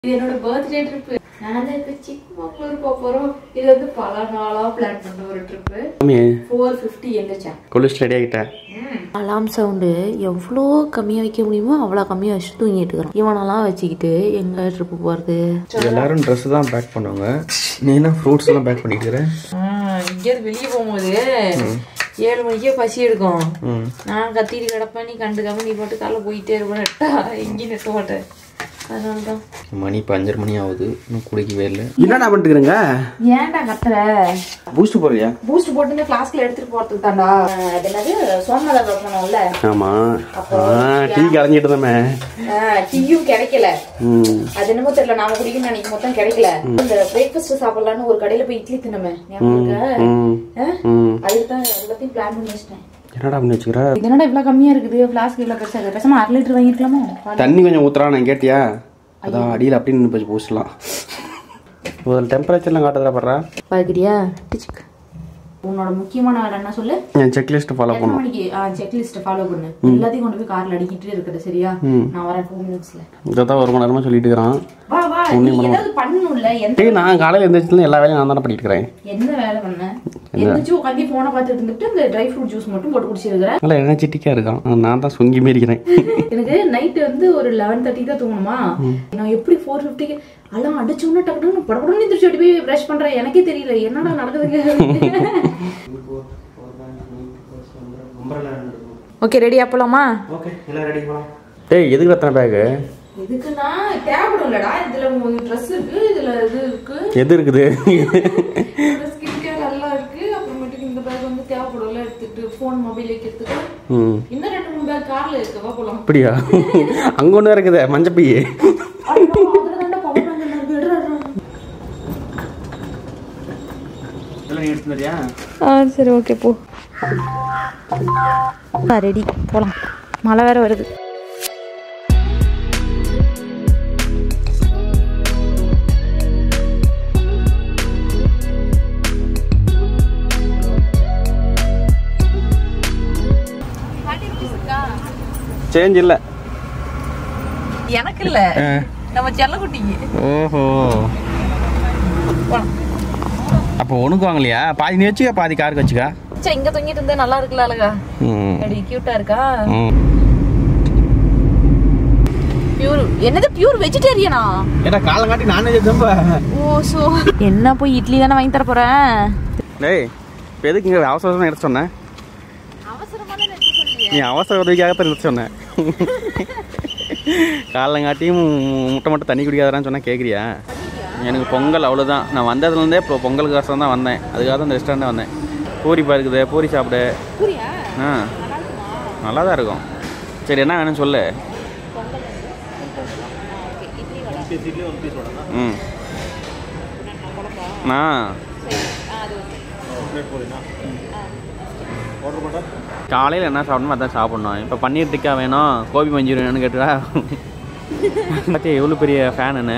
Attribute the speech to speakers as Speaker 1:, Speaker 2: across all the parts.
Speaker 1: இது என்னோட birthday trip நான் இப்ப சிக்மங்களூர் போக போறோம் இது வந்து பல நாளா பிளான் பண்ண ஒரு ட்ரிப் ஃபோர் ஃபிஃப்டி எந்திரிச்சேன்
Speaker 2: கொலிஸ்ட் ரெடி ஆகிட்டேன்
Speaker 3: அலாம் சவுண்டு எவ்வளோ கம்மியாக வைக்க முடியுமோ அவ்வளோ கம்மியாக வச்சு தூங்கிட்டு இருக்கிறோம் இவனெல்லாம் வச்சுக்கிட்டு எங்கே ட்ரிப்பு போகிறது
Speaker 2: எல்லாரும் ட்ரெஸ் தான் பேக் பண்ணுவாங்க நீ என்ன ஃப்ரூட்ஸ் எல்லாம் பேக் பண்ணிட்டு
Speaker 1: இங்கேருந்து வெளியே போகும்போது ஏழு மணிக்கே பசி எடுக்கும்
Speaker 2: ம்
Speaker 1: நான் கத்திட்டு கிடப்பேன் நீ கண்டுக்காம நீ போட்டு காலைல போயிட்டே இருப்பேன் நெட்டா எங்கேயும் நெட்ட மாட்டேன் அதனால தான்
Speaker 2: மணி இப்போ அஞ்சரை மணி ஆகுது இன்னும் குடிக்கவே இல்லை என்னடா பண்ணிட்டுக்கிறேங்க
Speaker 1: ஏன்டா கத்துற
Speaker 2: பூஸ்ட் போறியா
Speaker 1: பூஸ்ட் போட்டு இந்த ஃப்ளாஸ்க்ல எடுத்துட்டு போறதுக்கு தாண்டா அது என்னது சோமலை வைக்கணும்ல
Speaker 2: ஆமா ஆ டீ கலஞ்சிட்டு இருந்தமே
Speaker 1: டீயும் கிடைக்கல
Speaker 2: ம்
Speaker 1: அது என்னமோ தெரியல நாம குடிக்கணும் நினைக்கும் மொத்தம் கிடைக்கல இந்த பிரேக்ஃபாஸ்ட் சாப்பிடலாம்னு ஒரு கடையில போய் இட்லி தின்னமே ஞாபகம் இருக்கா?
Speaker 2: ம்
Speaker 1: ஆ?
Speaker 2: ம்
Speaker 1: அதுக்கு தான் எல்லாத்தையும் பிளான் பண்ணி வச்சிட்டேன்
Speaker 2: என்னடா பண்ணி வச்சுக்கிற
Speaker 1: இது என்னடா இவ்வளவு கம்மியா இருக்குது ஃபிளாஸ்க் இவ்வளவு பெருசா இருக்குது பேசாம அரை லிட்டர் வாங்கிக்கலாமோ
Speaker 2: தண்ணி கொஞ்சம் ஊத்துறா நான் கேட்டியா அதான் அடியில் அப்படியே நின்று போச்சு பூஸ்ட்லாம் முதல்ல டெம்பரேச்சர்லாம் காட்டுறதா படுறா
Speaker 1: பாக்குறியா உன்னோட முக்கியமான வேலை என்ன சொல்லு
Speaker 2: என் செக்லிஸ்ட் ஃபாலோ
Speaker 1: எத்தனை மணிக்கு செக்லிஸ்ட் ஃபாலோ பண்ணு எல்லாத்தையும் கொண்டு போய் கார்ல அடிக்கிட்டே இருக்குது சரியா நான் வரேன் டூ மினிட்ஸ்ல
Speaker 2: இதை தான் ஒரு மணி நேரமாக சொல்லிட்டு இருக்கிறான்
Speaker 1: வா வா நீ ஏதாவது பண்ணணும்ல எந்த
Speaker 2: டேய் நான் காலையில் எழுந்திரிச்சு எல்லா வேலையும் நான் தானே பண்ணிட்டு இருக்கிறேன்
Speaker 1: என்ன வேலை பண்ண எந்திரிச்சு உட்காந்து போனை பார்த்துட்டு இருந்துட்டு இந்த ட்ரை ஃப்ரூட் ஜூஸ் மட்டும் போட்டு குடிச்சிருக்கிறேன்
Speaker 2: நல்லா எனர்ஜெட்டிக்காக இருக்கான் நான் தான் சொங்கி மாரி இருக்கிறேன்
Speaker 1: எனக்கு நைட் வந்து ஒரு லெவன் தேர்ட்டி தான் தூங்கணுமா நான் எப்படி ஃபோர் ஃபிஃப்டிக்கு அலாம் அடிச்சோன்னு டக்குனு படப்படன்னு எந்திரிச்சு ஓடி போய் ப்ரஷ் பண்றேன் எனக்கே தெரியல என்னடா நடக்குதுங்க ஓகே ரெடி போலாமா
Speaker 2: ஓகே எல்லாம் ரெடி பண்ணலாம் டேய் எதுக்கு எத்தனை பேக்கு
Speaker 1: எதுக்குன்னா தேவைப்படும் இல்லடா இதுல ட்ரெஸ் இருக்கு இதுல இது இருக்கு
Speaker 2: எது இருக்குது
Speaker 1: ஸ்கின் கேர் எல்லாம் இருக்கு அப்புறமேட்டுக்கு இந்த பேக் வந்து தேவைப்படும்ல எடுத்துட்டு ஃபோன் மொபைல் வைக்கிறதுக்கு
Speaker 2: ம்
Speaker 1: இன்னும் ரெண்டு மூணு பேக் கார்ல இருக்கு வா போலாம்
Speaker 2: அப்படியா அங்கே ஒன்று இருக்குது மஞ்சப்பை இதெல்லாம் நீ எடுத்து வரியா
Speaker 1: ஆ சரி ஓகே போ ரெடி போலாம் மழை வேற வருது
Speaker 2: சேஞ்ச் இல்லை
Speaker 1: எனக்கு இல்ல நம்ம செல்லக்குட்டிக்கு
Speaker 2: ஓஹோ அப்போ உனக்கு வாங்கலையா பாதி நீ வச்சுக்க பாதி காருக்கு வச்சுக்கா
Speaker 1: சே இங்க தொங்கிட்டு இருந்தா நல்லா இருக்குல்ல அழகா
Speaker 2: ம்
Speaker 1: அப்படி கியூட்டா இருக்கா
Speaker 2: ம்
Speaker 1: பியூர் என்னது பியூர் வெஜிடேரியனா
Speaker 2: ஏடா காலங்காட்டி நான்வெஜ் தம்ப
Speaker 1: ஓ சோ என்ன போய் இட்லி தானே வாங்கி தர போறேன்
Speaker 2: டேய் இப்போ எதுக்கு இங்கே அவசர அவசரம் எடுத்து சொன்னேன்
Speaker 1: அவசரமான
Speaker 2: நீ அவசர உதவிக்காக தான் எடுத்து சொன்னேன் காலங்காட்டியும் முட்டை மட்டும் தண்ணி குடிக்காதான்னு சொன்னால் கேட்குறியா எனக்கு பொங்கல் அவ்வளோதான் நான் வந்ததுலேருந்தே இப்போ பொங்கலுக்கு கஷ்டம் தான் வந்தேன் அதுக்காக தான் இந்த ரெஸ்டாரண்ட்டே வந்தேன் பூரி இருக்குது பூரி சாப்பிடு
Speaker 1: புரியா
Speaker 2: ஆ நல்லா தான் இருக்கும் சரி என்ன வேணும்னு சொல்லு ம் ஆ காலையில் என்ன சாப்பிடணுமோ அதான் சாப்பிட்ணும் இப்போ பன்னீர் டிக்கா வேணும் கோபி மஞ்சூரியன் வேணும்னு கேட்டுடா பார்த்தியா எவ்வளோ பெரிய ஃபேனுன்னு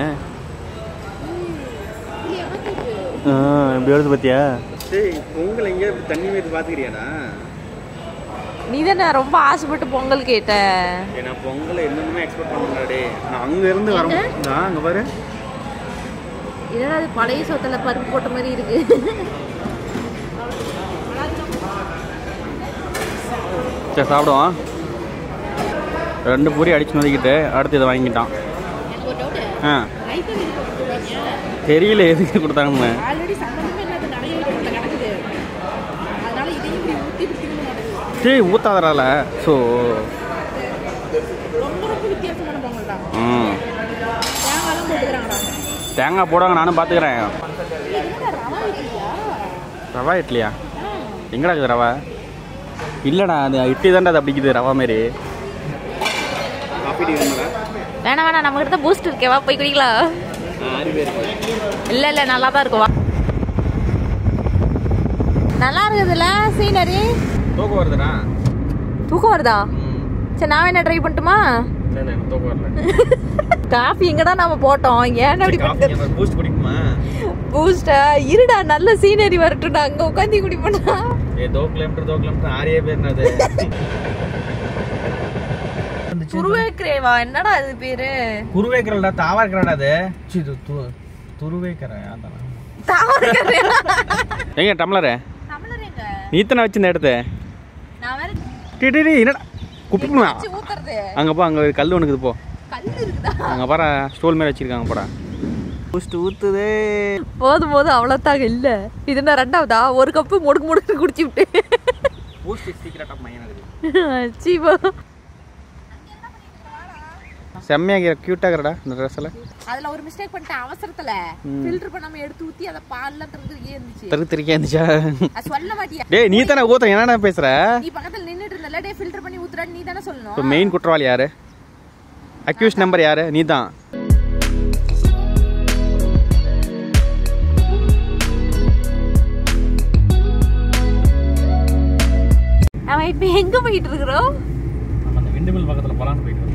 Speaker 2: ஆ இப்படி வருது பார்த்தியா சரி உங்களை எங்கேயா தண்ணி மீது பார்த்துக்கிறியாடா
Speaker 1: நீ தானே ரொம்ப ஆசைப்பட்டு பொங்கல் கேட்ட
Speaker 2: நான் பொங்கலை என்னென்னமே எக்ஸ்பெக்ட் பண்ணுறாடே நான் அங்கே இருந்து வர நான் அங்கே பாரு
Speaker 1: என்னடா அது பழைய சோத்துல பருப்பு போட்ட மாதிரி இருக்கு
Speaker 2: சரி சாப்பிடுவோம் ரெண்டு பூரி அடிச்சு நொதிக்கிட்டு அடுத்து இதை வாங்கிட்டான் ஆ தெரியல எதுக்கு கொடுத்தாங்கன்னு
Speaker 1: ஆல்ரெடி சம்பந்தமே இல்லாத நிறைய வீட்டுல கிடக்குது அதனால இதையும் இப்படி ஊத்தி இப்படி திரும்ப மாட்டேங்குது
Speaker 2: டேய் ஊத்தாதரால ஸோ
Speaker 1: ரொம்ப ரொம்ப வித்தியாசமான பொங்கல் தான்
Speaker 2: ம்
Speaker 1: தேங்காய்லாம் போட்டுக்கிறாங்கடா
Speaker 2: தேங்காய் போடுவாங்க நானும் பார்த்துக்கிறேன் ரவா இட்லியா எங்கடா இருக்குது ரவா இல்லைடா அது இட்லி தான்டா அது அப்படிக்குது ரவா மாரி காஃபி டீ
Speaker 1: வேணாம் வேணாம் நம்ம கிட்ட பூஸ்ட் இருக்கே வா போய் குடிக்கலாம் இல்ல இல்ல நல்லா தான் இருக்கும் வா நல்லா இருக்குதுல்ல சீனரி
Speaker 2: தூக்கம் வருதுடா
Speaker 1: தூக்கம் வருதா சரி நான் வேணா ட்ரை பண்ணட்டுமா
Speaker 2: இல்லை தூக்கம் வரல
Speaker 1: காஃபி எங்கடா நாம போட்டோம் ஏன் அப்படி
Speaker 2: காஃபி பூஸ்ட் குடிக்குமா
Speaker 1: பூஸ்டா இருடா நல்ல சீனரி வரட்டும்டா அங்க உட்காந்து குடிப்பா
Speaker 2: ஏ தோ கிலோமீட்டர் தோ கிலோமீட்டர் ஆறே பேர் அது
Speaker 3: துருவேக்கிறேவா என்னடா இது பேரு
Speaker 2: குருவேக்கரல்டா தாவாக்கரடா அது சி இது து துருவேக்கரை அதான்
Speaker 3: தாவரக்கரை
Speaker 2: எங்க டம்ளரு
Speaker 3: தமிழர் எங்க
Speaker 2: நீத்தனை வச்சு இந்த இடத்த
Speaker 3: நான் வேற
Speaker 2: டி டி, டி என்னடா குப்பிக்குமா
Speaker 3: வச்சு ஊத்துறது
Speaker 2: அங்கே போ அங்கே ஒரு கல் ஒன்று இருக்குது போ
Speaker 3: கல் இருக்குதா
Speaker 2: அங்கே பாரு ஸ்டோல் மேலே வச்சிருக்காங்க போடா பூஸ்ட் ஊத்துதே
Speaker 3: போதும் போதும் அவ்வளோத்தாங்க இல்ல இது என்ன ரெண்டாவதா ஒரு கப்பு முடுக்கு முடுக்கு குடிச்சு விட்டு
Speaker 2: பூஸ்ட் சீக்கிரட் ஆஃப் மையன் இருக்குது
Speaker 3: சீபா
Speaker 2: செம்மையாக க்யூட்டாக இருக்கிறடா இந்த ட்ரெஸ்ஸில்
Speaker 3: அதுல ஒரு மிஸ்டேக் பண்ணிட்டேன் அவசரத்துல ஃபில்டர் பண்ணாம எடுத்து ஊத்தி அத பால்ல திறந்துக்கே இருந்துச்சு
Speaker 2: தெருக்கு திருக்கே இருந்துச்சா
Speaker 3: அது சொல்ல மாட்டியா
Speaker 2: டேய் நீ தானே ஊத்த என்னடா பேசுற
Speaker 3: நீ பக்கத்துல நின்னுட்டு இருந்தல டே ஃபில்டர் பண்ணி ஊத்துறான்னு நீ தானே சொல்லணும்
Speaker 2: இப்போ மெயின் குற்றவாளி யாரு அக்யூஸ் நம்பர் யாரு நீ தான்
Speaker 3: அவன் இப்ப எங்க போயிட்டு இருக்கிறோம்
Speaker 2: நம்ம அந்த விண்டு மில் பக்கத்தில் போகலான்னு போயிட்டு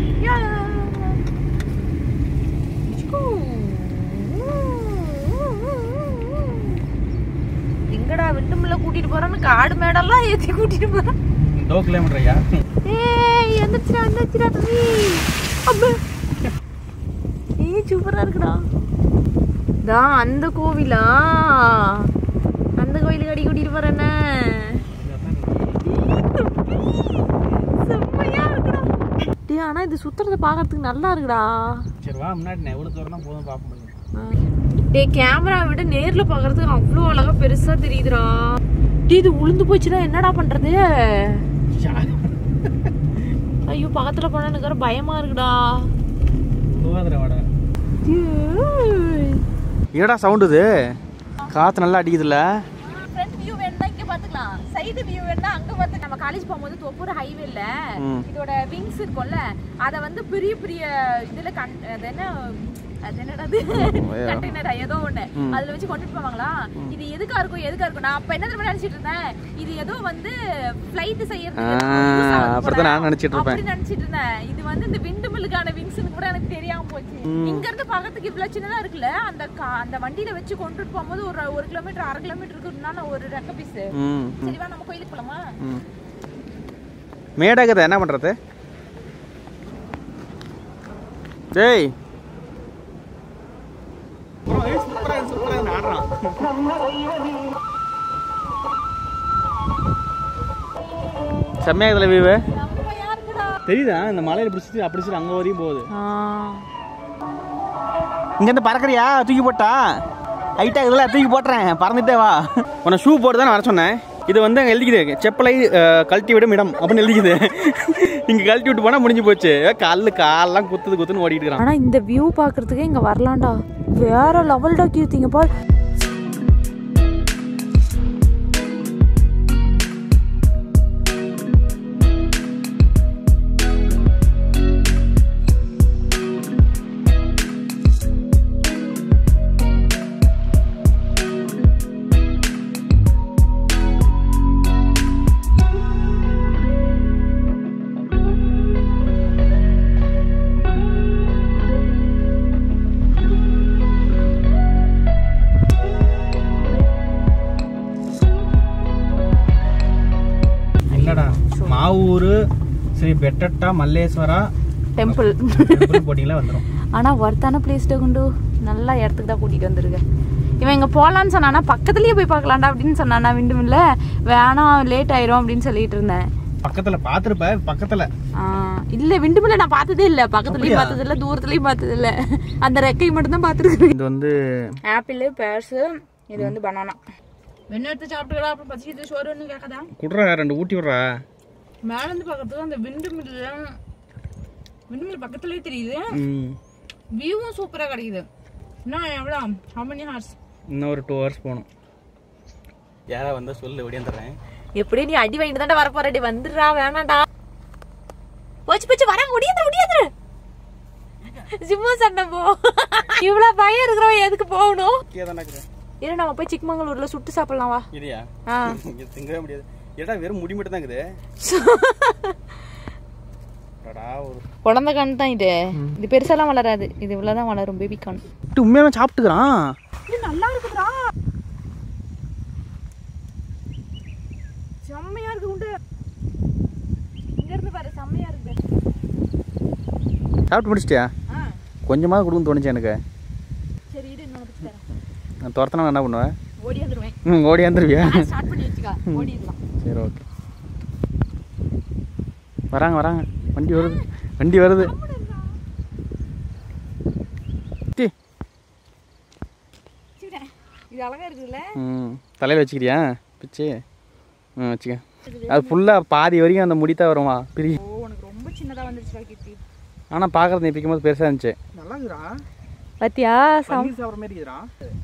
Speaker 3: எங்கடா விண்டுமுள்ள கூட்டிட்டு போறான்னு காடு மேடெல்லாம் ஏத்தி கூட்டிட்டு போறான்
Speaker 2: டோ கிலோமீட்டர் ஐயா
Speaker 3: ஏய் எந்திரிச்சிடா எந்திரிச்சிடா தம்பி அப்ப ஏய் சூப்பரா இருக்குடா தான் அந்த கோவிலா அந்த கோயிலுக்கு அடி கூட்டிட்டு போறேன்னு செம்மையா இருக்குடா டேய் ஆனா இது சுத்துறத பாக்குறதுக்கு நல்லா இருக்குடா
Speaker 2: சரி வா முன்னாடி நான் எவ்வளோ தூரம் தான் போதும் பார்க்க முடியும்
Speaker 3: டேய் கேமரா விட நேர்ல பாக்குறதுக்கு அவ்வளோ அழகா பெருசா தெரியுதுடா டேய் இது உளுந்து போச்சுன்னா என்னடா பண்றது ஐயோ பக்கத்துல போனா எனக்கு வேற பயமா இருக்குடா
Speaker 2: போகாதடா வாடா
Speaker 3: டேய்.
Speaker 2: என்னடா சவுண்டு இது காற்று நல்லா அடிக்குதுல்ல
Speaker 3: ஃப்ரண்ட் வியூ வேணும்னா இங்க பாத்துக்கலாம் சைடு வியூ வேணும்னா அங்க பார்த்து நம்ம காலேஜ் போகும்போது தொப்பூர் ஹைவேல
Speaker 2: ம்.
Speaker 3: இதோட விங்ஸ் இருக்கும்ல அத வந்து பெரிய பெரிய இதுல கண் அது என்ன அது என்னடா கண்டெய்னரா ஏதோ ஒண்ணு அதுல வச்சு கொண்டுட்டு போவாங்களா இது எதுக்கா இருக்கும் எதுக்கா இருக்கும் நான் அப்ப என்ன தெரியுமா நினைச்சிட்டு இருந்தேன் இது ஏதோ வந்து ஃபிளைட் செய்யறதுக்கு
Speaker 2: ஆ,
Speaker 3: use ஆகுது
Speaker 2: அப்படித்தான் நான்
Speaker 3: போல.
Speaker 2: நினைச்சிட்டு இருப்பேன்.
Speaker 3: அப்படி நினைச்சிட்டு இருந்தேன் இது வந்து இந்த விண்டு மில்லுக்கான விங்ஸ்னு கூட எனக்கு தெரியாம போச்சு இங்க இருந்து பக்கத்துக்கு இவ்வளவு சின்னதா இருக்குல்ல அந்த கா- அந்த வண்டியில வச்சு கொண்டுட்டு போகும்போது ஒரு ஒரு கிலோமீட்டர் அரை கிலோமீட்டர் இருக்குன்னா ஒரு ரெக்க பீஸ்
Speaker 2: ம்
Speaker 3: சரிவா நம்ம கோயிலுக்கு போலாமா
Speaker 2: ம் மேடாக்குது என்ன பண்ணுறது டேய் செம்மையாகுதுல வீவு
Speaker 3: செம்மையா இருக்குடா
Speaker 2: தெரியுதா இந்த மலையில பிடிச்சிட்டு அப்படி பிடிச்சிட்டு அங்கே வரையும் போகுது இங்கேருந்து பறக்குறியா தூக்கி போட்டா ஹைட்டாக இதில் தூக்கி போட்டுறேன் பறந்துட்டே வா உன்னை ஷூ போட்டு தான் வர சொன்னேன் இது வந்து அங்கே எழுதிக்குது செப்பலை அஹ், கழட்டி விடும் இடம் அப்படின்னு எழுதிக்குது இங்கே கழட்டி விட்டு போனால் முடிஞ்சு போச்சு கல் கால்லாம் குத்துது குத்துன்னு ஓடிட்டு இருக்கிறான்
Speaker 3: ஆனா இந்த வியூ பாக்குறதுக்கு இங்க வரலாம்டா வேற லெவல்டா கீர்த்திங்க பார்
Speaker 2: இல்லடா மாவூர் ஸ்ரீ பெட்டட்டா மல்லேஸ்வரா
Speaker 3: டெம்பிள்
Speaker 2: டெம்பிள் போட்டிங்களா வந்துடும்
Speaker 3: ஆனா ஒர்த்தான பிளேஸ்ட கொண்டு நல்லா இடத்துக்கு தான் கூட்டிட்டு வந்திருக்க இவன் இங்க போலான்னு சொன்னானா பக்கத்துலயே போய் பார்க்கலாம்டா அப்படின்னு சொன்னானா விண்டுமில்ல வேணாம் லேட் ஆயிரும் அப்படின்னு சொல்லிட்டு இருந்தேன்
Speaker 2: பக்கத்துல பாத்துருப்ப பக்கத்துல
Speaker 3: ஆ, இல்ல விண்டுமில்ல நான் பார்த்ததே இல்ல பக்கத்துலயும்
Speaker 2: அப்படியா?
Speaker 3: பார்த்தது இல்ல தூரத்துலயும் பார்த்தது இல்ல அந்த ரெக்கை மட்டும் தான் பார்த்துருக்கேன்
Speaker 2: இது வந்து
Speaker 1: ஆப்பிள் பேர்ஸ் இது வந்து பனானா வெண்ணெய் எடுத்து சாப்பிட்டுக்கலாம் அப்புறம் பசிக்குது சோறு ஒன்றும் கேட்காதா
Speaker 2: குடுறா ரெண்டு ஊட்டி விட்றா
Speaker 1: மேல இருந்து பார்க்கறதுக்கு அந்த விண்டு மில்ல விண்டு மில் பக்கத்துலயே தெரியுது
Speaker 2: ம்
Speaker 1: வியூவும் சூப்பரா கிடைக்குது இன்னும் எவ்வளோ how many hours
Speaker 2: இன்னும் ஒரு டூ ஹவர்ஸ் போகணும் யாரா வந்தா சொல்லு ஒடியாந்துடுறேன்
Speaker 3: எப்படி நீ அடி வாங்கிட்டு தான் வரப்போறடி வந்துடுறா வேணாம்டா போச்சு போச்சு வர முடியாது முடியாது ஜிம்மு சண்டை போ இவ்வளவு பயம் இருக்கிறவன் எதுக்கு போகணும் இரு நம்ம போய் சிக்மங்களூர்ல சுட்டு சாப்பிடலாம் வா
Speaker 2: இல்லையா
Speaker 3: ஆ.
Speaker 2: இங்க திங்கவே முடியாது ஏடா வெறும் முடி மட்டும் தான் இருக்குது அடடா, ஒரு
Speaker 3: குழந்தை கான் தான் இது இது பெருசாலாம் வளராது இது இவ்வளவுதான் வளரும் பேபி கான்
Speaker 2: விட்டு உண்மையாவே சாப்பிட்டுக்கிறான்
Speaker 1: நல்லா இருக்குதுடா செம்மையா இருக்கு உண்டு இங்க இருந்து பாரு செம்மையா இருக்கு
Speaker 2: சாப்பிட்டு முடிச்சிட்டியா
Speaker 3: ஆ
Speaker 2: கொஞ்சமாக கொடுன்னு தோணுச்சு எனக்கு
Speaker 3: சரி இரு இன்னொன்று பிடிச்சி தரேன்
Speaker 2: நான் துரத்தினா என்ன பண்ணுவேன்
Speaker 3: ஓடி வந்துடுவேன்
Speaker 2: ம் ஓடி வந்துருவியா
Speaker 3: ஸ்டார்ட் பண்ணி வச்சுக்கா ஓடிடலாம்
Speaker 2: சரி ஓகே வராங்க வராங்க வண்டி வருது வண்டி வருது டி.
Speaker 3: வச்சுக்கிறேன் இது அழகா இருக்குதுல்ல
Speaker 2: ம் தலையில் வச்சுக்கிறியா பிச்சு ம் வச்சுக்க அது ஃபுல்லாக பாதி வரைக்கும் அந்த முடித்தான் வருமா பிரி
Speaker 3: ஓ உனக்கு ரொம்ப சின்னதா வந்துருச்சுடா கீர்த்தி
Speaker 2: ஆனால் பார்க்குறது நீ பிக்கும் போது பெருசாக இருந்துச்சு
Speaker 4: நல்லா இருக்குடா
Speaker 3: பாத்தியா
Speaker 4: பன்னீர் சாப்பிட்ற மாதிரி இருக்குடா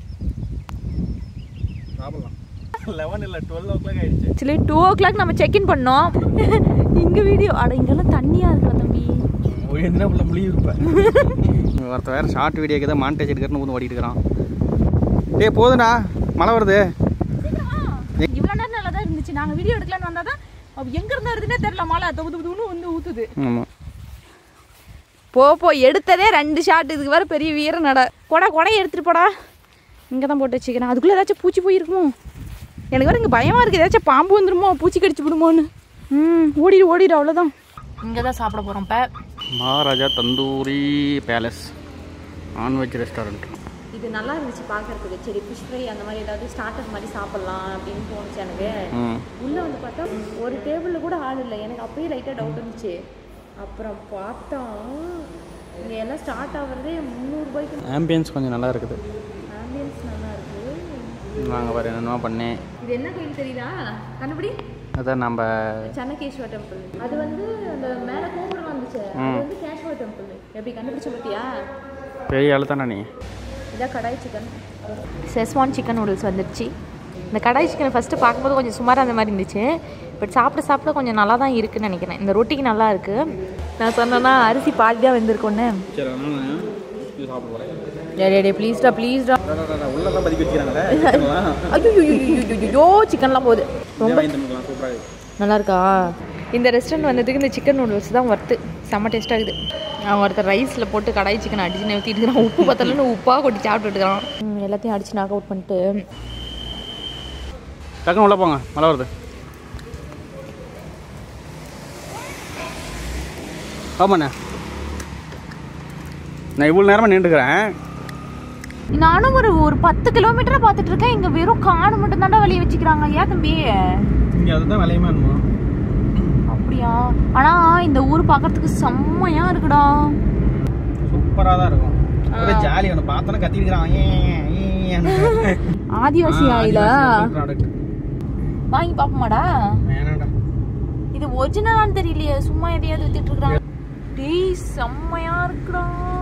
Speaker 4: சாப்பிடலாம்
Speaker 2: லெவன் இல்லை டுவெல் ஓ கிளாக் ஆயிடுச்சு
Speaker 3: ஆக்சுவலி டூ ஓ கிளாக் நம்ம செக்இன் பண்ணோம் இங்க வீடியோ அட இங்கெல்லாம் தண்ணியா இருக்கா தம்பி
Speaker 2: ஒழுங்குனா உள்ள முழி இருப்பேன் ஒருத்த வேறு ஷார்ட் வீடியோக்கு தான் மாண்டேஜ் எடுக்கிறன்னு வந்து ஓடிட்டு இருக்கிறான் டேய் போதுண்ணா மழை வருது
Speaker 3: இவ்வளவு நேரம் நல்லா தான் இருந்துச்சு நாங்க வீடியோ எடுக்கலாம்னு வந்தா தான் அவ எங்க இருந்து வருதுன்னே தெரியல மழை தொகுது தொகுதுன்னு வந்து ஊத்துது
Speaker 2: ஆமாம்
Speaker 3: போ போ எடுத்ததே ரெண்டு ஷாட் இதுக்கு வேற பெரிய வீர நட கொடை கொடையை எடுத்துட்டு போடா இங்க தான் போட்டு வச்சுக்கிறேன் அதுக்குள்ள ஏதாச்சும் பூச்சி போயிருக்குமோ எனக்கு வேற இங்க பயமா இருக்கு ஏதாச்சும் பாம்பு வந்துருமோ பூச்சி கடிச்சு விடுமோன்னு ம் ஓடிடு ஓடிடு அவ்வளோதான் இங்கே தான் சாப்பிட போகிறோம் இப்போ
Speaker 2: Maharaja tandoori palace non veg restaurant
Speaker 3: இது நல்லா இருந்துச்சு பார்க்கறதுக்கு சரி ஃபிஷ் ஃப்ரை அந்த மாதிரி ஏதாவது ஸ்டார்டர் மாதிரி சாப்பிட்லாம் அப்படின்னு தோணுச்சு எனக்கு
Speaker 2: ம்
Speaker 3: உள்ளே வந்து பார்த்தா ஒரு டேபிளில் கூட ஆள் இல்லை எனக்கு அப்பயே லைட்டாக டவுட் இருந்துச்சு அப்புறம் பார்த்தா இங்கே எல்லாம் ஸ்டார்ட் ஆகுறதே முந்நூறுபாய்க்கு
Speaker 2: ஆம்பியன்ஸ் கொஞ்சம் நல்லா இருக்குது
Speaker 3: ஆம்பியன்ஸ் நல்லா இருக்கு
Speaker 2: நாங்கள் பாரு என்னென்னமோ பண்ணேன்
Speaker 3: இது என்ன கோயில் தெரியுதா கண்டுபிடி
Speaker 2: அதான் நம்ம
Speaker 3: சன்னகேஸ்வர் டெம்பிள் அது வந்து அந்த மேலே கோபுரம் வந்துச்சு அது வந்து கேஷ்வா டெம்பிள் எப்படி கண்டுபிடிச்ச பார்த்தியா
Speaker 2: பெரிய ஆள் தானே நீ
Speaker 3: இதான் kadai chicken schezwan chicken noodles வந்துடுச்சு இந்த கடாய் சிக்கன் ஃபஸ்ட்டு பார்க்கும்போது கொஞ்சம் சுமாராக அந்த மாதிரி இருந்துச்சு பட் சாப்பிட சாப்பிட கொஞ்சம் நல்லா தான் இருக்குன்னு நினைக்கிறேன் இந்த ரொட்டிக்கு நல்லா இருக்கு நான் சொன்னேன்னா அரிசி பாதி தான் வெந்திருக்கோன்னு
Speaker 2: சரி அதனால இது சாப்பிட போகிறேன்
Speaker 3: டே டே ப்ளீஸ்டா ப்ளீஸ்டா
Speaker 2: உள்ளதான் பதிக்க வச்சுக்கிறாங்களே
Speaker 3: ஐயோ சிக்கன்லாம் போகுது ரொம்ப
Speaker 2: சூப்பராக
Speaker 3: நல்லா இருக்கா இந்த ரெஸ்டாரண்ட் வந்ததுக்கு இந்த சிக்கன் நூடுல்ஸ் தான் ஒர்த்து செம்ம டேஸ்ட்டாக இருக்குது அவன் ஒருத்தர் ரைஸில் போட்டு கடாய் சிக்கன் அடிச்சு நிறுத்திட்டு இருக்கிறான் உப்பு பத்தலன்னு உப்பாக கொட்டி சாப்பிட்டுட்டு இருக்கிறான் எல்லாத்தையும் அடிச்சு நாக் அவுட் பண்ணிட்டு
Speaker 2: டக்குனு உள்ள போங்க மழை வருது ஆமாண்ணே நான் இவ்வளோ நேரமாக நின்றுக்கிறேன்
Speaker 3: நானும் ஒரு ஒரு பத்து கிலோமீட்டரா பார்த்துட்டு இருக்கேன் இங்க வெறும் காடு மட்டும் தாண்டா வெளியே வச்சுக்கிறாங்க ஏன் தம்பி
Speaker 2: இங்கே அதுதான் விலையுமா என்னமோ
Speaker 3: அப்படியா ஆனா இந்த ஊர் பார்க்கறதுக்கு செம்மையா இருக்குடா
Speaker 2: சூப்பராக தான் இருக்கும் ஒரே ஜாலி ஒன்று பார்த்தோன்னா கத்திருக்கிறான்
Speaker 3: ஆதிவாசி ஆயில
Speaker 2: ப்ராடக்ட்
Speaker 3: வாங்கி பாப்போமாடா
Speaker 2: வேணாண்டா
Speaker 3: இது ஒரிஜினலான்னு தெரியலையே சும்மா எதையாவது வித்துட்டு இருக்காங்க டேய் செம்மையா இருக்குடா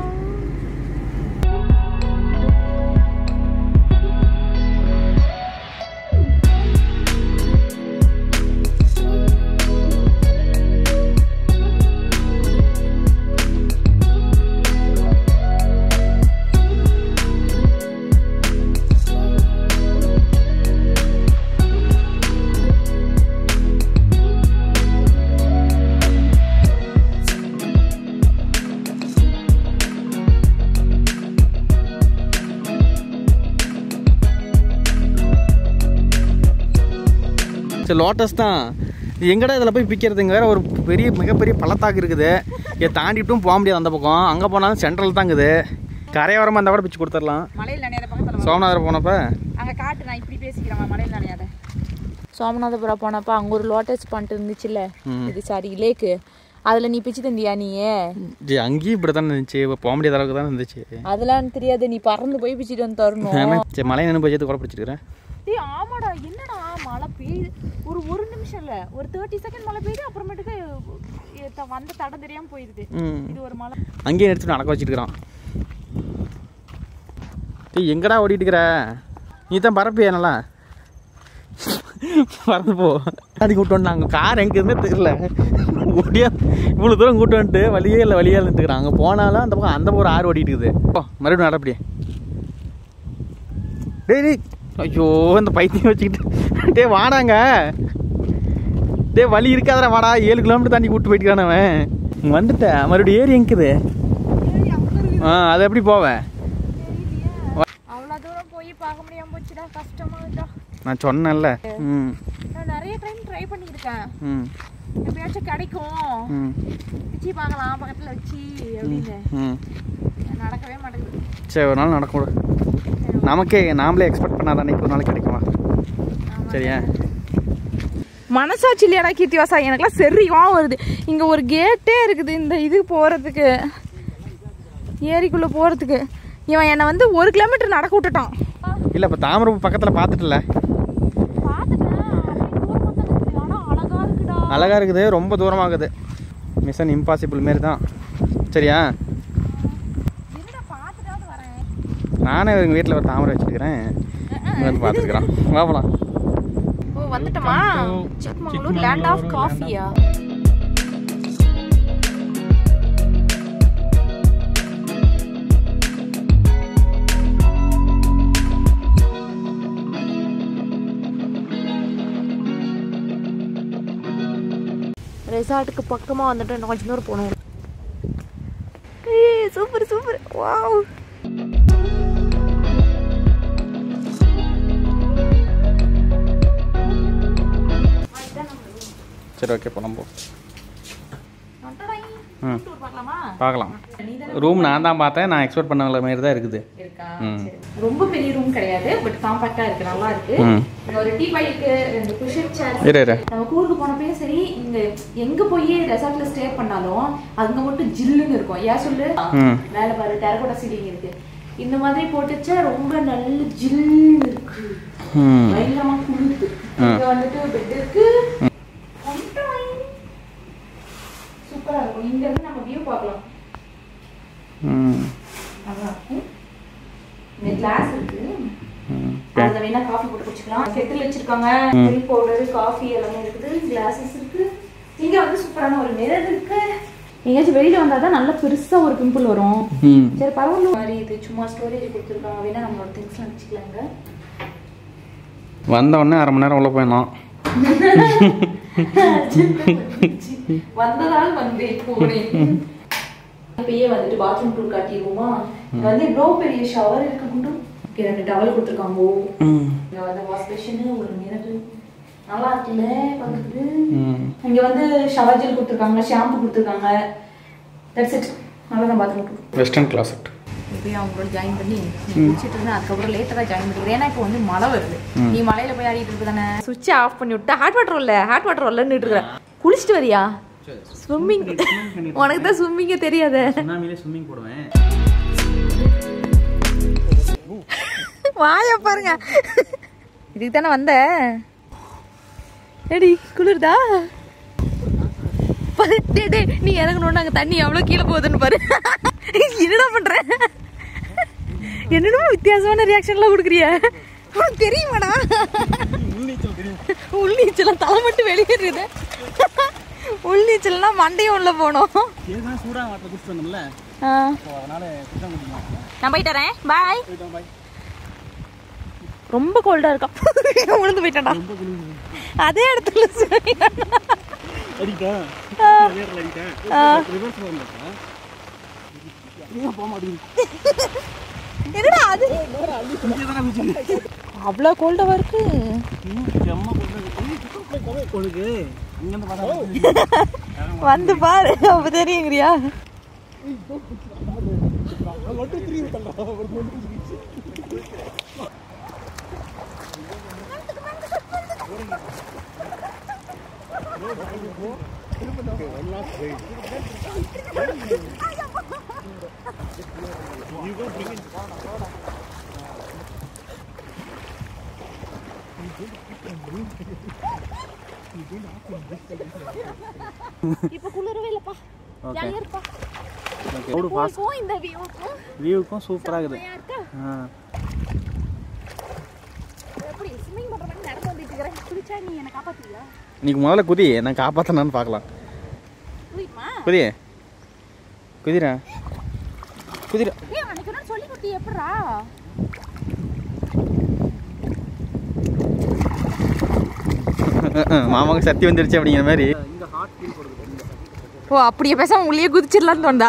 Speaker 2: சரி லோட்டஸ் தான் இது எங்கடா இதில் போய் பிக்கிறதுங்க வேற ஒரு பெரிய மிகப்பெரிய பள்ளத்தாக்கு இருக்குது இதை தாண்டிட்டும் போக முடியாது அந்த பக்கம் அங்கே போனாலும் சென்ட்ரல் தான் இருக்குது கரையோரமாக இருந்தால் கூட பிச்சு கொடுத்துடலாம்
Speaker 3: மலையில் நனையாத பக்கத்துல
Speaker 2: சோமநாதர் போனப்ப
Speaker 3: அங்க காட்டு நான் இப்படி பேசிக்கிறேன் மலையில் நனையாத சோமநாதபுரம் போனப்ப அங்க ஒரு லோட்டஸ் பாண்ட் இருந்துச்சுல்ல இது சாரி லேக்கு அதுல நீ பிச்சு தந்தியா நீ
Speaker 2: ஜி அங்கேயும் இப்படி தானே இருந்துச்சு இப்போ போக முடியாத அளவுக்கு தான் இருந்துச்சு
Speaker 3: அதெல்லாம் தெரியாது நீ பறந்து போய் பிச்சுட்டு வந்து தரணும்
Speaker 2: சரி மலை நின்று போய் கூட பிடிச்சிருக்கிறேன்
Speaker 3: ஏய் ஆமாடா என்னடா மழை பெய்யுது ஒரு ஒரு நிமிஷம் இல்ல ஒரு தேர்ட்டி செகண்ட் மழை பெய்யுது அப்புறமேட்டுக்கு எ- த- வந்த தடம் தெரியாம போயிருது
Speaker 2: ம்
Speaker 3: இது ஒரு மழை
Speaker 2: அங்கேயும் எடுத்துட்டு நடக்க வச்சுருக்கிறான் டேய் எங்கடா ஓடிட்டு இருக்கிற நீ தான் பரப்பியா நல்லா பறந்து போ அது கூட்டு வந்து கார் எங்கே இருந்தே தெரியல ஓடியா இவ்வளோ தூரம் கூட்டு வந்துட்டு வழியே இல்லை வழியே இருந்துக்கிறான் அங்கே போனாலும் அந்த பக்கம் அந்த பக்கம் ஒரு ஆறு ஓடிட்டு இருக்குது ஓ மறுபடியும் நட அப்படியே டேய் டேய் ஐயோ இந்த பைத்தியம் வச்சுக்கிட்டு டேய் வாடாங்க டேய் வழி இருக்காதடா வாடா ஏழு கிலோமீட்டர் தாண்டி கூட்டு போயிட்டு அவன் வந்துட்டேன் மறுபடியும் ஏறி எங்குது ஆ அது எப்படி போவேன்
Speaker 3: அவ்வளவு தூரம் போய் பார்க்க முடியாம போச்சுடா கஷ்டமா இருக்கா
Speaker 2: நான் சொன்னேன்ல ம்
Speaker 3: நிறைய டைம் ட்ரை பண்ணியிருக்கேன்
Speaker 2: ம்
Speaker 3: எப்பயாச்சும் கிடைக்கும்
Speaker 2: ம்
Speaker 3: வச்சு பார்க்கலாம் பக்கத்துல வச்சு அப்படின்னு
Speaker 2: ம்
Speaker 3: நடக்கவே மாட்டேங்குது
Speaker 2: சரி ஒரு நாள் நடக்கும் விடு. நமக்கே நாமளே எக்ஸ்பெக்ட் பண்ணாத அன்னைக்கு ஒரு நாள் கிடைக்குமா சரியா
Speaker 3: மனசாட்சி இல்லையாடா கீர்த்தி வாசா எனக்குலாம் சரியாக வருது இங்க ஒரு கேட்டே இருக்குது இந்த இது போறதுக்கு ஏரிக்குள்ள போறதுக்கு இவன் என்னை வந்து ஒரு கிலோமீட்டர் நடக்க விட்டுட்டான்
Speaker 2: இல்லை இப்போ தாமரப்பு பக்கத்தில் பார்த்துட்டுல அழகாக இருக்குது ரொம்ப தூரமாகுது மிஷன் இம்பாசிபிள் மாரி தான் சரியா நானே எங்கள் வீட்டில் ஒரு தாமரை வச்சுருக்கிறேன் இங்கே வந்து பார்த்துருக்குறான் வாப்பலாம்
Speaker 3: ஓ வந்துட்டோமா சிக்மங்களூர் லேண்ட் ஆஃப் காஃபியா ரெசார்ட்டுக்கு பக்கமாக வந்துட்டு இன்னும் கொஞ்சம் தூரம் போகணும் ஏய் சூப்பர் சூப்பர் வாவ்
Speaker 2: சரி ஓகே போலாம் போ ம் பார்க்கலாம் ரூம் நான் தான் பார்த்தேன் நான் எக்ஸ்பெக்ட் பண்ண மாதிரி தான் இருக்குது
Speaker 1: இருக்கா
Speaker 2: ம்
Speaker 1: சரி. ரொம்ப பெரிய ரூம் கிடையாது பட் காம்பாக்டா இருக்கு நல்லா இருக்கு
Speaker 2: ம்
Speaker 1: இங்க ஒரு டீ இருக்கு ரெண்டு குஷன் சேர்
Speaker 2: இரு இரு
Speaker 1: நம்ம கூருக்கு போனப்பயும் சரி இங்க எங்க போய் ரெசார்ட்ல ஸ்டே பண்ணாலும் அங்க மட்டும் ஜில்லுன்னு இருக்கும் ஏன் சொல்லு
Speaker 2: ம்
Speaker 1: மேல பாரு டெரகோட்டா சீலிங் இருக்கு இந்த மாதிரி போட்டுச்சா ரொம்ப நல்ல ஜில்லுன்னு இருக்கு
Speaker 2: ம்
Speaker 1: பயங்கரமா குளிருது இங்க வந்துட்டு பெட் இருக்கு சூப்பரா இருக்கும் இங்க இருந்து நம்ம வியூ பார்க்கலாம்
Speaker 2: ம்
Speaker 1: நல்லா இருக்கும் இங்க கிளாஸ் இருக்கு
Speaker 2: ம்
Speaker 1: அதுல வேணா காஃபி போட்டு குடிச்சுக்கலாம் கெட்டில் வச்சிருக்காங்க மில்க் பவுடர் காஃபி எல்லாமே இருக்குது கிளாஸஸ் இருக்கு இங்க வந்து சூப்பரான ஒரு மிரர் இருக்கு எங்கேயாச்சும் வெளியில வந்தா தான் நல்ல பெருசா ஒரு பிம்பிள் வரும்
Speaker 2: ம்
Speaker 1: சரி பரவாயில்ல மாதிரி இது சும்மா ஸ்டோரேஜ் கொடுத்துருக்காங்க வேணா நம்மளோட திங்ஸ்லாம் வச்சுக்கலாங்க
Speaker 2: வந்த உடனே அரை மணி நேரம் உள்ள போயிருந்தோம்
Speaker 1: வந்ததால் வந்து போனேன் இப்பயே வந்துட்டு பாத்ரூம் டூர் காட்டிடுவோமா இங்க வந்து இவ்வளோ பெரிய ஷவர் இருக்கு குண்டு இங்க ரெண்டு டவல் கொடுத்துருக்காங்க
Speaker 2: ம்
Speaker 1: இங்க வந்து வாஷ் பேஷன் ஒரு மிரர் நல்லா இருக்குல்ல பார்க்குறது
Speaker 2: ம்
Speaker 1: இங்க வந்து ஷவர் ஜெல் கொடுத்துருக்காங்க ஷாம்பு கொடுத்துருக்காங்க தட்ஸ் இட் அவ்வளோதான் பாத்ரூம் டூர்
Speaker 2: வெஸ்டர்ன் கிளாசட்
Speaker 1: இப்பயும் அவங்களோட ஜாயின் பண்ணி குடிச்சிட்டு இருந்தேன் அதுக்கப்புறம் லேட்டாக தான் ஜாயின் பண்ணிக்கிறேன் ஏன்னா இப்போ வந்து மழை வருது நீ மலையில போய் ஆடிட்டு இருக்கு தானே சுவிட்ச் ஆஃப் பண்ணி விட்டு ஹாட் வாட்டர் இல்லை ஹாட் வாட்டர் வரலன்னு இருக்கிறேன் குளிச்சுட்டு வரியா ஸ்விம்மிங் உனக்கு தான் ஸ்விம்மிங்கே தெரியாதே
Speaker 2: சுனாமிலே ஸ்விம்மிங் போடுவேன்
Speaker 3: வாய பாருங்க இதுக்கு தானே வந்த ஏடி குளிர்தா பாரு, டேய், டேய், நீ இறங்கணும்னு அங்க தண்ணி எவ்வளவு கீழே போகுதுன்னு பாரு என்னடா பண்ற என்னடா வித்தியாசமான ரியாக்ஷன்லாம் கொடுக்குறிய உனக்கு தெரியுமாடா உள்நீச்சலாம் தலை மட்டும் வெளியேறுது உள்நீச்சல்னா மண்டையும் உள்ள போனோம்
Speaker 2: ஏற்கனவே சூடாக வாட்டில் குடிச்சிட்டு வந்தோம்ல
Speaker 3: ஆ.
Speaker 2: ஸோ அதனால குடிச்சா குடிக்கலாம்
Speaker 3: நான் போயிட்டு வரேன் பாய்
Speaker 2: போயிட்டோம் பாய்
Speaker 3: ரொம்ப கோல்டா இருக்கா உளுந்து போயிட்டான்டா அதே இடத்துல சரியான.
Speaker 2: அடிக்கிட்டேன்
Speaker 3: ஆ.
Speaker 2: வேரில் அடிக்கிட்டேன்
Speaker 3: ஆ.
Speaker 2: ரிவர்ஸ் வந்துட்டேன் போக மாட்டேங்குது
Speaker 3: என்னடா அது
Speaker 2: இங்கே தானே வச்சு
Speaker 3: அவ்வளோ கோல்டாவா இருக்கு
Speaker 2: செம்ம போடுறது கொடுக்கு இங்கேருந்து பார்த்தா
Speaker 3: வந்து பாரு அப்ப தெரியுங்கிறியா இப்ப குளிரவே இல்லப்பா ஜாலியா இருப்பா
Speaker 2: க்ளவுடு பாஸ்
Speaker 3: போய் இந்த வியூக்கும்
Speaker 2: வியூவுக்கும் சூப்பராக இருக்குது
Speaker 3: இருக்கா
Speaker 2: ஆ
Speaker 3: எப்படி ஸ்விமிங் பண்ற மாதிரி நடந்து வந்துட்டு இருக்கிறேன் குளிச்சா நீ என்ன காப்பாத்துவியா
Speaker 2: இன்னைக்கு முதல்ல குதி நான் காப்பாற்றினான்னு பார்க்கலாம்
Speaker 3: குளிப்பா
Speaker 2: குதி குதிரா குதிரா
Speaker 3: ஏய் அன்னைக்கு ஒரு நாள் சொல்லி கொடுத்தி எப்படா
Speaker 2: மாமாவுக்கு சக்தி வந்துருச்சு அப்படிங்கிற மாதிரி
Speaker 3: ஓ அப்படியே பேசாம உள்ளே குதிச்சிடலான்னு தோண்டா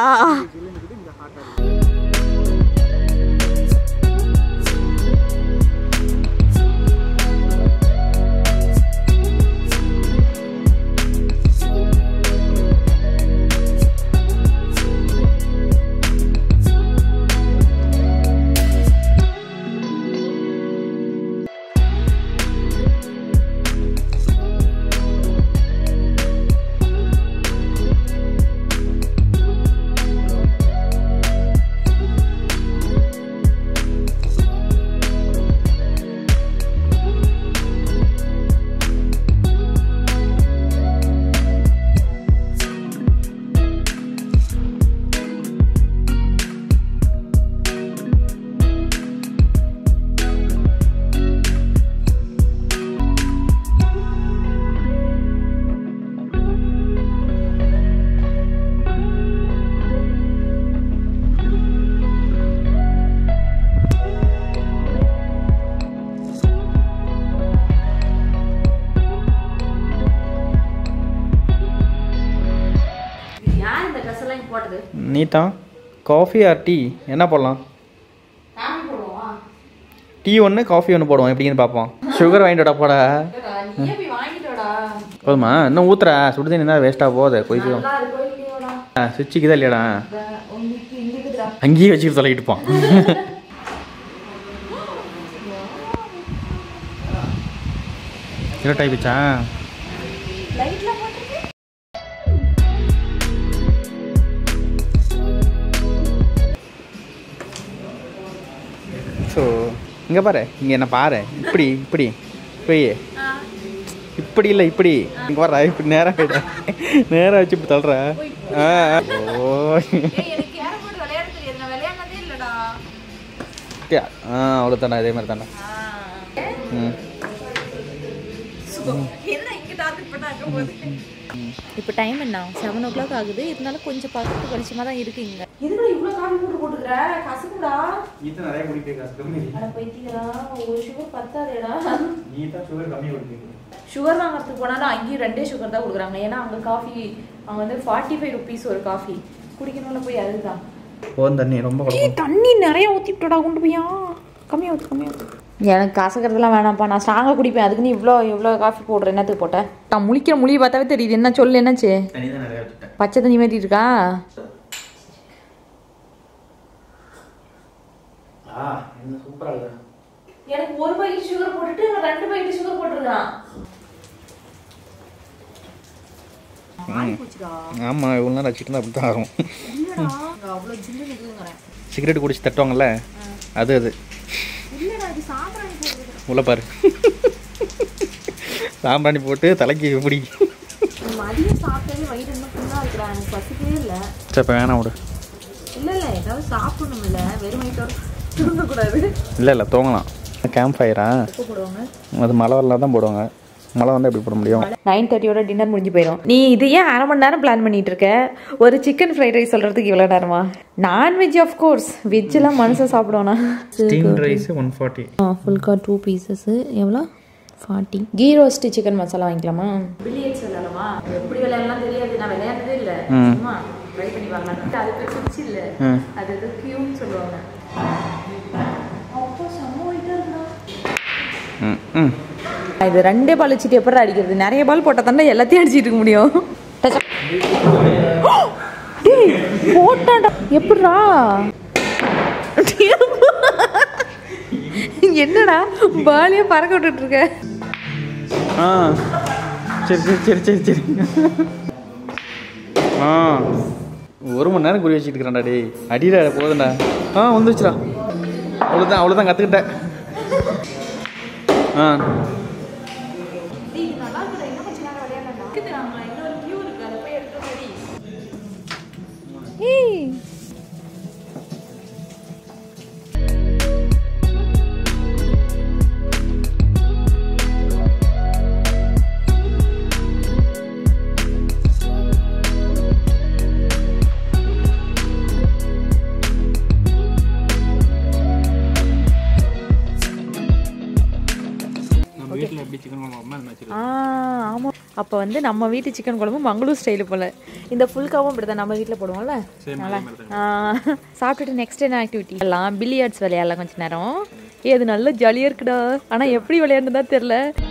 Speaker 2: நீத்தா காஃபி ஆர் டீ என்ன போடலாம்
Speaker 1: காஃபி போடுவோம்
Speaker 2: டீ ஒன்று காஃபி ஒன்று போடுவோம் எப்படின்னு பார்ப்போம் சுகர் வாங்கிட்டு போட
Speaker 1: நீயே போய் வாங்கிட்டோடா
Speaker 2: போதுமா இன்னும் ஊத்துற சுடு தண்ணி தான் வேஸ்ட்டாக போகுது கொதிக்கும்
Speaker 1: நல்லா இருக்கோ இல்லையோடா
Speaker 2: சுவிட்சுக்கு தான் இல்லையாடா
Speaker 1: உங்களுக்கு இருக்குதுடா
Speaker 2: அங்கேயே வச்சுக்கிட்டு தொலைக்கிட்டு இருப்பான் இருட்டாய் ஆயிடுச்சா
Speaker 1: லைட்ல போட்டுருக்கு
Speaker 2: ஸோ இங்கே பாரு இங்கே என்ன பாரு இப்படி இப்படி போய் இப்படி இல்லை இப்படி இங்கே வர இப்படி நேராக போயிட நேராக வச்சு இப்படி தள்ளுற ஆ ஓ
Speaker 1: ஏய், எனக்கு யாரை போட்டு விளையாட தெரியாது நான் விளையாடுனதே இல்லடா
Speaker 2: ஆ அவ்வளோ தானே இதே மாதிரி தானே ம்
Speaker 1: என்ன இங்க டார்கெட் பண்ண அங்க போகுது இப்போ டைம் என்ன செவன் ஓ கிளாக் ஆகுது இருந்தாலும் கொஞ்சம் பார்க்கறதுக்கு வெளிச்சமாக தான் இருக்கு இங்க இதுக்குள்ள இவ்வளோ காஃபி போட்டு போட்டுக்கிற கசக்குடா
Speaker 2: இது நிறைய குடிக்க
Speaker 1: அட பைத்தியரா ஒரு சுகர் பத்தாதேடா
Speaker 2: நீ தான் சுகர் கம்மி குடிக்க
Speaker 1: சுகர் வாங்குறதுக்கு போனாலும் அங்கேயும் ரெண்டே சுகர் தான் கொடுக்குறாங்க ஏன்னா அங்கே காஃபி அவங்க வந்து ஃபார்ட்டி ஃபைவ் ருபீஸ் ஒரு காஃபி குடிக்கணும்ல போய் அதுதான்
Speaker 2: போதும் தண்ணி ரொம்ப கொடுக்கும்
Speaker 1: தண்ணி நிறைய ஊற்றிவிட்டோடா கொண்டு போயா கம்மியாக ஊற்று கம்மியாக ஊற்று எனக்கு கசக்கிறதுலாம் வேணாம்ப்பா நான் ஸ்ட்ராங்காக குடிப்பேன் அதுக்கு நீ இவ்வளோ எவ்வளோ காஃபி போடுற என்னத்துக்கு போட்டேன் நான் முழிக்கிற மொழியை பார்த்தாவே தெரியுது என்ன சொல்லு என்னாச்சு
Speaker 2: தண்ணி தான் நிறைய வச்சுட்டேன்
Speaker 1: பச்சை தண்ணி மாதிரி இருக்கா
Speaker 2: ஆ என்ன சூப்பராக இருக்குது
Speaker 1: எனக்கு ஒரு பாக்கெட் சுகர் போட்டுட்டு ரெண்டு பாக்கெட் சுகர் போட்டுருக்கான்
Speaker 2: ஆமாம் இவ்வளோ நேரம் வச்சுட்டு இருந்தால் அப்படி தான் ஆகும்
Speaker 1: அவ்வளோ ஜில்லு இருக்குங்கிறேன்
Speaker 2: சிகரெட் குடிச்சு தட்டுவாங்கல்ல அது அது உள்ள பாரு சாம்பிராணி போட்டு தலைக்கு பிடி
Speaker 1: மதியம் சாப்பிட்டாலே வயிறு என்ன ஃபுல்லாக இருக்கிறான் எனக்கு பசிக்கவே இல்லை
Speaker 2: சரி இப்போ வேணாம் விடு
Speaker 1: இல்லை இல்லை ஏதாவது சாப்பிடணும் இல்லை வெறும் வயிற்றோட தூங்கக்கூடாது
Speaker 2: இல்லை இல்லை தூங்கலாம் கேம்ப் ஃபயரா
Speaker 1: எப்போ போடுவாங்க
Speaker 2: அது மழை வரலாம் தான் போடுவாங்க மழை வந்தால் எப்படி போட முடியும்
Speaker 1: நைன் தேர்ட்டியோட டின்னர் முடிஞ்சு போயிடும் நீ இது ஏன் அரை மணி நேரம் பிளான் பண்ணிட்டு இருக்க ஒரு சிக்கன் ஃப்ரைட் ரைஸ் சொல்றதுக்கு இவ்வளோ நேரமா நான்வெஜ் ஆஃப் கோர்ஸ் வெஜ்ஜெல்லாம் மனுஷன் சாப்பிடுவானா
Speaker 2: steam rice one forty
Speaker 1: phulka two pieces எவ்வளோ forty ghee roast chicken masala வாங்கிக்கலாமா பில்லியட்ஸ் விளையாடலாமா எப்படி விளையாடலாம் தெரியாது நான் விளையாடுறதே இல்லை சும்மா ட்ரை பண்ணி பார்க்கலாம் அது பேர் சுவிட்ச் இல்லை
Speaker 2: ம்
Speaker 1: அது எது கியூன்னு சொல்லுவாங்க அப்போ செம்ம weight ஆ இருக்குடா.
Speaker 2: ம் ம்
Speaker 1: இது ரெண்டே பால் வச்சுட்டு எப்படி அடிக்கிறது நிறைய பால் போட்டால் தானே எல்லாத்தையும் அடிச்சிட்டு இருக்க முடியும் டச்சா. டேய் போட்டாடா எப்படிடா என்னடா பாலியே பறக்க விட்டுட்டு இருக்க
Speaker 2: ஆ சரி சரி சரி சரி சரி ஆ ஒரு மணி நேரம் குறி வச்சுட்டு இருக்கிறான்டா டேய் அடிடா போதும்டா ஆ வந்துச்சுடா அவ்வளோதான் அவ்வளோதான் கற்றுக்கிட்டேன் ஆ
Speaker 1: ஏய்
Speaker 4: நம்ம வீட்டில் எப்படி சிக்கன் குழம்பு அந்த மாதிரி
Speaker 1: ஆ ஆமாம் அப்போ வந்து நம்ம வீட்டு சிக்கன் குழம்பு மங்களூர் ஸ்டைலு போல் இந்த ஃபுல்காவும் இப்படி தான் நம்ம வீட்டில் போடுவோம்ல நல்லா ஆ, சாப்பிட்டுட்டு நெக்ஸ்ட் என்ன ஆக்டிவிட்டி எல்லாம் பில்லியார்ட்ஸ் விளையாடலாம் கொஞ்ச நேரம் ஏது நல்ல ஜாலியாக இருக்குடா ஆனால் எப்படி விளையாடுனதா தெரில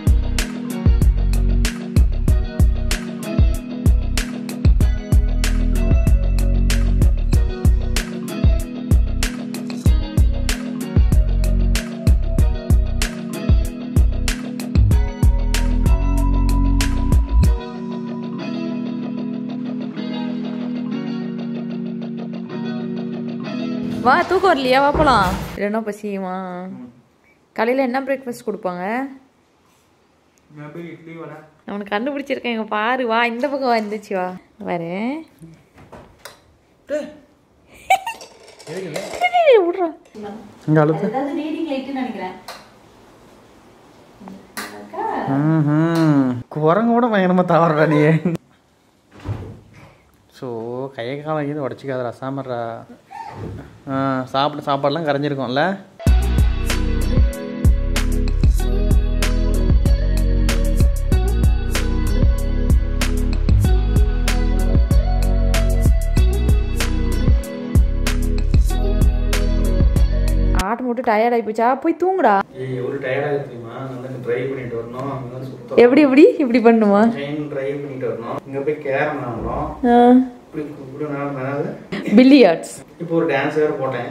Speaker 1: வா தூக்கம் வரலையா வா போலாம் இல்லைன்னா பசியுமா காலையில் என்ன பிரேக்ஃபாஸ்ட் கொடுப்பாங்க
Speaker 4: இட்லி வடை
Speaker 1: அவனுக்கு கண்டுபிடிச்சிருக்கேன் இங்க பாரு வா இந்த பக்கம் வந்துச்சு வா பாரு விட்றா
Speaker 2: இங்கே அழுத்து
Speaker 1: அதாவது ரீடிங் லைட்டுன்னு நினைக்கிறேன்
Speaker 2: ம் குரங்கு கூட பயங்கரமாக தவறா நீ ஸோ கையை காலம் இது உடச்சிக்காதடா சாமர்றா ஆ சாப்பிட சாப்பாடுலாம் கரைஞ்சிருக்கும்ல
Speaker 1: விட்டு டயர்ட் ஆகி போச்சா போய் தூங்குடா
Speaker 2: ஏய் எவ்வளோ டயர்டாக தெரியுமா வந்து ட்ரைவ் பண்ணிட்டு வரணும் அங்கே வந்து சுத்தம்
Speaker 1: எப்படி எப்படி இப்படி பண்ணுமா
Speaker 2: ட்ரெயின் ட்ரைவ் பண்ணிட்டு வரணும் இங்கே போய் கேரம் ஆகணும் இப்படி இப்படி நடந்தது
Speaker 1: பில்லியார்ட்ஸ்
Speaker 2: இப்போ ஒரு டான்ஸ் வேறு போட்டேன்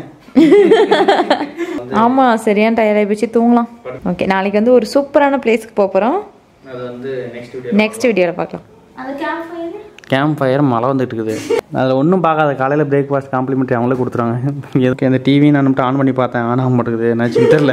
Speaker 1: ஆமா சரியான டயர்ட் ஆகி போச்சு தூங்கலாம் ஓகே நாளைக்கு வந்து ஒரு சூப்பரான பிளேஸ்க்கு போக போகிறோம்
Speaker 2: அது வந்து நெக்ஸ்ட் வீடியோ
Speaker 1: நெக்ஸ்ட் வீடியோவில் பார்க்கலாம்
Speaker 3: அந்த கேம்ப் ஃபயர்
Speaker 2: கேம்ப் ஃபயர் மழை வந்துட்டு இருக்குது அதில் ஒன்றும் பார்க்காத காலையில் பிரேக்ஃபாஸ்ட் காம்ப்ளிமெண்ட்ரி அவங்களே கொடுத்துருவாங்க எதுக்கு அந்த டிவி நான் மட்டும் ஆன் பண்ணி பார்த்தேன் ஆன் ஆக மாட்டேங்குது நான் சிந்தரில்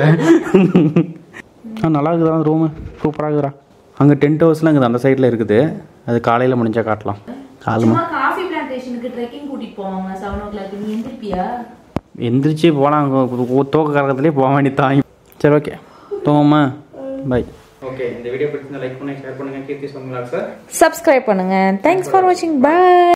Speaker 2: ஆ நல்லா இருக்குதா ரூமு சூப்பராக இருக்குதா அங்கே டென்ட் ஹவுஸ்லாம் இருக்குது அந்த சைடில் இருக்குது அது காலையில் முடிஞ்சால் காட்டலாம் காலமா
Speaker 3: காஃபி பிளான்டேஷனுக்கு ட்ரெக்கிங் கூட்டிட்டு போவாங்க செவன் ஓ கிளாக் நீ எந்திரிப்பியா
Speaker 2: எந்திரிச்சு போனால் தூக்க கரகத்துலேயே போக வேண்டியதான் சரி ஓகே தூங்கம்மா பை ஓகே இந்த வீடியோ பிடிச்சிருந்தா லைக் பண்ணுங்க ஷேர் பண்ணுங்க கீர்த்தி சொன்னாங்க சார்
Speaker 1: சப்ஸ்கிரைப் பண்ணுங்க தேங்க்ஸ் ஃபார் வாட்சிங் பை